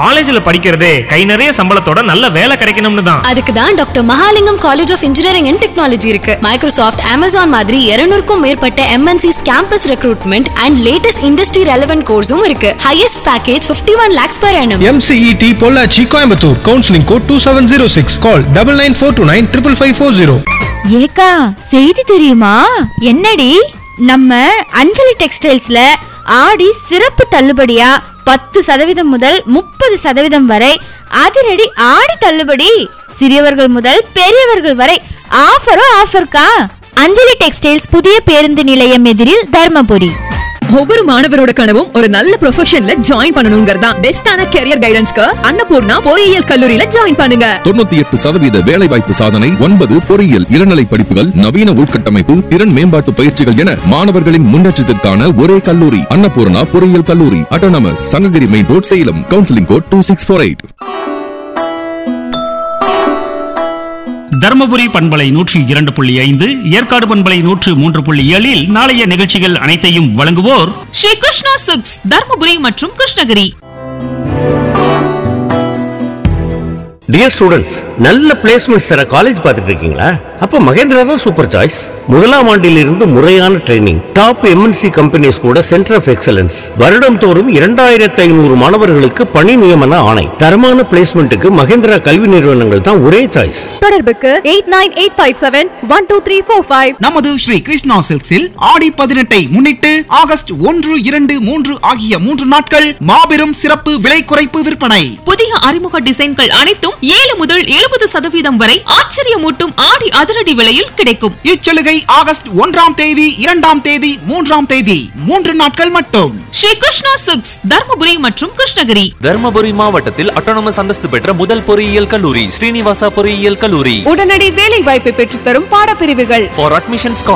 காலேஜ்ல படிக்கிறதே கை நிறைய சம்பளத்தோட நல்ல வேலை கிடைக்கணும்னு தான் அதுக்கு தான் doctor Mahalingam college of engineering and technology இருக்கு மைக்ரோசாஃப்ட் அமேசான் மாதிரி 200க்கும் மேற்பட்ட MNCs campus recruitment and latest industry relevant கோர்ஸும் இருக்கு highest package 51 one lakhs per annum MCET Pollachi Coimbatore counselling code two seven zero six call double nine four two nine triple five four zero ஏக்கா செய்தி தெரியுமா என்னடி நம்ம அஞ்சலி டெக்ஸ்டைல்ஸ்ல ஆடி சிறப்பு தள்ளுபடியா பத்து சதவீதம் முதல் முப்பது சதவீதம் வரை அதிரடி ஆடி தள்ளுபடி சிறியவர்கள் முதல் பெரியவர்கள் வரை ஆஃபரும் ஆஃபர்க்கா அஞ்சலி டெக்ஸ்டைல்ஸ் புதிய பேருந்து நிலையம் எதிரில் தர்மபுரி ஒவ்வொரு மாணவரோட கனவும் ஒரு நல்ல ப்ரொஃபஷன்ல ஜாயின் பண்ணணுங்கிறதா பெஸ்டான கெரியர் கைடன்ஸ்க்கு அன்னபூர்ணா பொறியியல் கல்லூரியில ஜாயின் பண்ணுங்க தொண்ணூத்தி எட்டு சதவீத வேலைவாய்ப்பு சாதனை ஒன்பது பொறியியல் இளநிலை படிப்புகள் நவீன உள்கட்டமைப்பு திறன் மேம்பாட்டு பயிற்சிகள் என மாணவர்களின் முன்னேற்றத்திற்கான ஒரே கல்லூரி அன்னபூர்ணா பொறியியல் கல்லூரி autonomous Sankagiri main road Salem counselling code two six four eight Dharmapuri பண்பலை நூற்றி இரண்டு புள்ளி ஐந்து ஏற்காடு பண்பலை நூற்று மூன்று புள்ளி ஏழில் நாளைய நிகழ்ச்சிகள் அனைத்தையும் வழங்குவோர் ஸ்ரீ கிருஷ்ணா சிக்ஸ் தர்மபுரி மற்றும் கிருஷ்ணகிரி டியர் ஸ்டூடெண்ட்ஸ் நல்ல பிளேஸ்மெண்ட்ஸ் தர காலேஜ் பார்த்துட்டு இருக்கீங்களா அப்ப மகேந்திரா தான் சூப்பர் சாய்ஸ் முதலாம் ஆண்டில் இருந்து முறையான ட்ரைனிங் டாப் எம்என்சி கம்பெனிஸ் கூட சென்டர் ஆஃப் எக்ஸலன்ஸ் வருடம் தோறும் இரண்டாயிரத்தி ஐநூறு மாணவர்களுக்கு பணி நியமன ஆணை தரமான பிளேஸ்மெண்ட்டுக்கு மகேந்திரா கல்வி நிறுவனங்கள் தான் ஒரே சாய்ஸ் தொடர்புக்கு eight nine eight five seven one two three four five நமது ஸ்ரீ கிருஷ்ணா சில்க்ஸில் ஆடி பதினெட்டை முன்னிட்டு ஆகஸ்ட் ஒன்று இரண்டு மூன்று ஆகிய மூன்று நாட்கள் மாபெரும் சிறப்பு விலை குறைப்பு விற்பனை புதிய அறிமுக டிசைன்கள் அனைத்தும் ஏழு முதல் எழுபது சதவீதம் வரை ஆச்சரியமூட்டும் ஆடி அதிரடி விலையில் கிடைக்கும் இச்சலுகை ஆகஸ்ட் ஒன்றாம் தேதி இரண்டாம் தேதி மூன்றாம் தேதி மூன்று நாட்கள் மட்டும் ஸ்ரீ கிருஷ்ணா சிக்ஸ் தர்மபுரி மற்றும் கிருஷ்ணகிரி தர்மபுரி மாவட்டத்தில் அட்டானமஸ் அந்தஸ்து பெற்ற முதல் பொறியியல் கல்லூரி ஸ்ரீனிவாசா பொறியியல் கல்லூரி உடனடி வேலை வாய்ப்பை பெற்றுத்தரும் பாடப்பிரிவுகள் ஃபார் அட்மிஷன்ஸ்